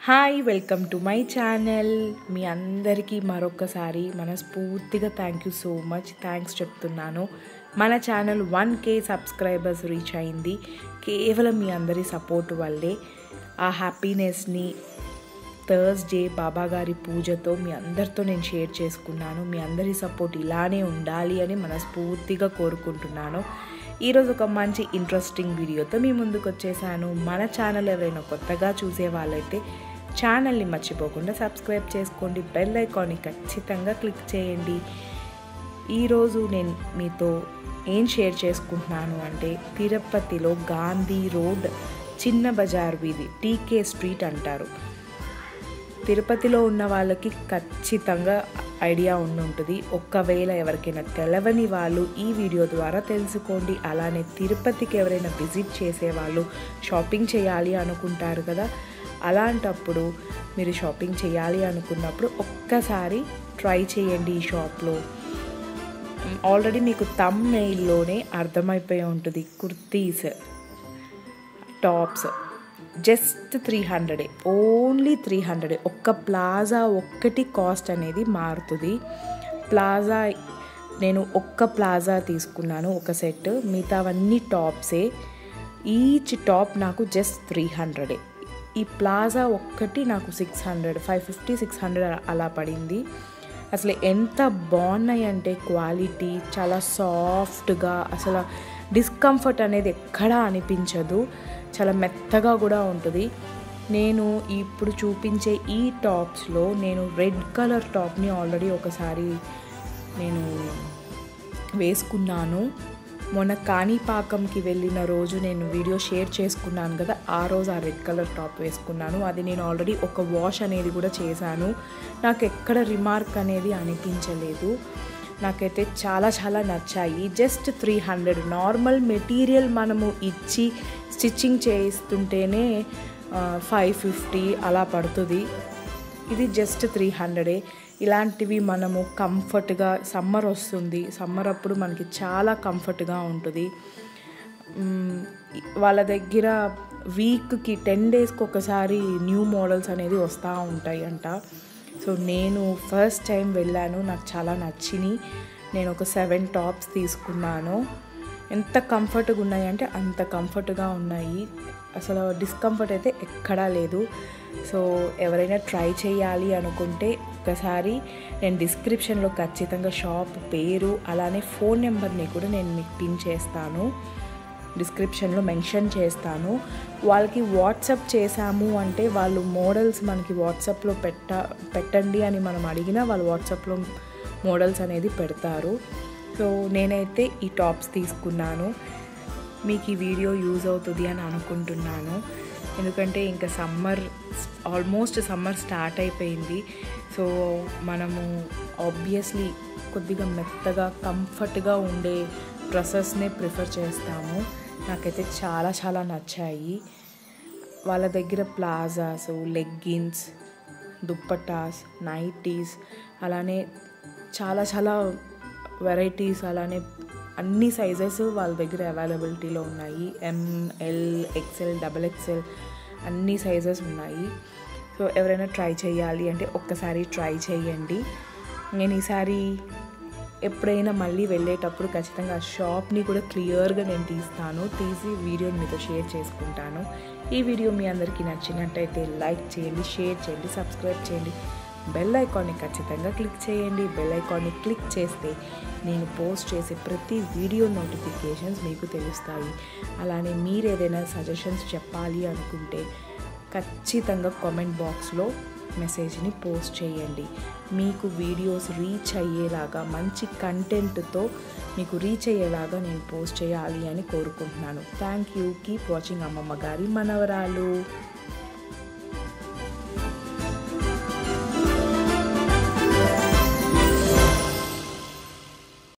hi welcome to my channel మీ అందరికీ మరొకసారి మనస్ఫూర్తిగా thank you so much thanks చెప్తున్నాను మన channel one K subscribers reach అయింది కేవలం మీ అందరి సపోర్ట్ వల్లే ఆ హ్యాపీనెస్ని థర్స్డే బాబా గారి పూజతో మీ అందరితో నేను షేర్ చేసుకున్నాను మీ అందరి సపోర్ట్ ఇలానే ఉండాలి అని మనస్ఫూర్తిగా కోరుకుంటున్నాను ఈరోజు ఒక మంచి ఇంట్రెస్టింగ్ వీడియోతో మీ ముందుకు వచ్చేసాను మన ఛానల్ ఎవరైనా కొత్తగా చూసే వాళ్ళైతే ఛానల్ని మర్చిపోకుండా సబ్స్క్రైబ్ చేసుకోండి బెల్ ఐకాన్ని ఖచ్చితంగా క్లిక్ చేయండి ఈరోజు నేను మీతో ఏం షేర్ చేసుకుంటున్నాను అంటే తిరుపతిలో గాంధీ రోడ్ చిన్న బజార్ వీధి టీకే స్ట్రీట్ అంటారు తిరుపతిలో ఉన్న వాళ్ళకి ఖచ్చితంగా ఐడియా ఉండి ఉంటుంది ఒక్కవేళ ఎవరికైనా తెలవని వాళ్ళు ఈ వీడియో ద్వారా తెలుసుకోండి అలానే తిరుపతికి ఎవరైనా విజిట్ చేసే వాళ్ళు షాపింగ్ చేయాలి అనుకుంటారు కదా అలాంటప్పుడు మీరు షాపింగ్ చేయాలి అనుకున్నప్పుడు ఒక్కసారి ట్రై చేయండి ఈ షాప్లో ఆల్రెడీ మీకు తమ్ మెయిల్లోనే అర్థమైపోయి ఉంటుంది కుర్తీస్ టాప్స్ జస్ట్ త్రీ హండ్రెడే ఓన్లీ త్రీ హండ్రెడే ఒక్క ప్లాజా ఒక్కటి కాస్ట్ అనేది మారుతుంది ప్లాజా నేను ఒక్క ప్లాజా తీసుకున్నాను ఒక సెట్ మిగతావన్నీ టాప్సే ఈచ్ టాప్ నాకు జస్ట్ త్రీ హండ్రెడే ఈ ప్లాజా ఒక్కటి నాకు six hundred five fifty six hundred అలా పడింది అసలు ఎంత బాగున్నాయి అంటే క్వాలిటీ చాలా సాఫ్ట్గా అసలు డిస్కంఫర్ట్ అనేది ఎక్కడా అనిపించదు చాలా మెత్తగా కూడా ఉంటుంది నేను ఇప్పుడు చూపించే ఈ టాప్స్లో నేను రెడ్ కలర్ టాప్ని ఆల్రెడీ ఒకసారి నేను వేసుకున్నాను మొన్న కాణిపాకంకి వెళ్ళిన రోజు నేను వీడియో షేర్ చేసుకున్నాను కదా ఆ రోజు ఆ రెడ్ కలర్ టాప్ వేసుకున్నాను అది నేను ఆల్రెడీ ఒక వాష్ అనేది కూడా చేశాను నాకు ఎక్కడ రిమార్క్ అనేది అనిపించలేదు నాకైతే చాలా చాలా నచ్చాయి just three hundred normal material మనము ఇచ్చి స్టిచ్చింగ్ చేయిస్తుంటేనే ఫైవ్ ఫిఫ్టీ అలా పడుతుంది ఇది జస్ట్ త్రీ హండ్రెడే ఇలాంటివి మనము కంఫర్ట్గా సమ్మర్ వస్తుంది సమ్మర్ అప్పుడు మనకి చాలా కంఫర్ట్గా ఉంటుంది వాళ్ళ దగ్గర వీక్కి టెన్ డేస్కి ఒకసారి న్యూ మోడల్స్ అనేది వస్తూ ఉంటాయి అంట సో నేను ఫస్ట్ టైం వెళ్ళాను నాకు చాలా నచ్చినాయి నేను ఒక సెవెన్ టాప్స్ తీసుకున్నాను ఎంత కంఫర్ట్గా ఉన్నాయి అంటే అంత కంఫర్ట్గా ఉన్నాయి అసలు డిస్కంఫర్ట్ అయితే ఎక్కడా లేదు సో ఎవరైనా ట్రై చేయాలి అనుకుంటే ఒకసారి నేను డిస్క్రిప్షన్లో ఖచ్చితంగా షాప్ పేరు అలానే ఫోన్ నెంబర్ని కూడా నేను మీకు పిన్ చేస్తాను డిస్క్రిప్షన్లో మెన్షన్ చేస్తాను వాళ్ళకి వాట్సప్ చేశాము అంటే వాళ్ళు మోడల్స్ మనకి వాట్సాప్లో పెట్ట పెట్టండి అని మనం అడిగినా వాళ్ళు వాట్సాప్లో మోడల్స్ అనేది పెడతారు సో నేనైతే ఈ టాప్స్ తీసుకున్నాను మీకు ఈ వీడియో యూజ్ అవుతుంది అని అనుకుంటున్నాను ఎందుకంటే ఇంకా సమ్మర్ ఆల్మోస్ట్ సమ్మర్ స్టార్ట్ అయిపోయింది సో మనము ఆబ్వియస్లీ కొద్దిగా మెత్తగా కంఫర్ట్గా ఉండే డ్రెస్సెస్నే ప్రిఫర్ చేస్తాము నాకైతే చాలా చాలా నచ్చాయి వాళ్ళ దగ్గర ప్లాజాస్ లెగ్గిన్స్ దుప్పటాస్ నైటీస్ అలానే చాలా చాలా వెరైటీస్ అలానే అన్ని సైజెస్ వాళ్ళ దగ్గర అవైలబిలిటీలో ఉన్నాయి ఎంఎల్ ఎక్సెల్ డబల్ ఎక్సెల్ అన్ని సైజెస్ ఉన్నాయి సో ఎవరైనా ట్రై చేయాలి అంటే ఒక్కసారి ట్రై చేయండి నేను ఈసారి ఎప్పుడైనా మళ్ళీ వెళ్ళేటప్పుడు ఖచ్చితంగా ఆ షాప్ని కూడా క్లియర్గా నేను తీస్తాను తీసి వీడియోని మీతో షేర్ చేసుకుంటాను ఈ వీడియో మీ అందరికీ నచ్చినట్టయితే లైక్ చేయండి షేర్ చేయండి సబ్స్క్రైబ్ చేయండి బెల్ ఐకాన్ని ఖచ్చితంగా క్లిక్ చేయండి బెల్ ఐకాన్ని క్లిక్ చేస్తే నేను పోస్ట్ చేసే ప్రతి వీడియో నోటిఫికేషన్స్ మీకు తెలుస్తాయి అలానే మీరు ఏదైనా సజెషన్స్ చెప్పాలి అనుకుంటే ఖచ్చితంగా కామెంట్ బాక్స్లో మెసేజ్ని పోస్ట్ చేయండి మీకు వీడియోస్ రీచ్ అయ్యేలాగా మంచి కంటెంట్తో మీకు రీచ్ అయ్యేలాగా నేను పోస్ట్ చేయాలి అని కోరుకుంటున్నాను థ్యాంక్ యూ కీప్ వాచింగ్ అమ్మమ్మ గారి మనవరాలు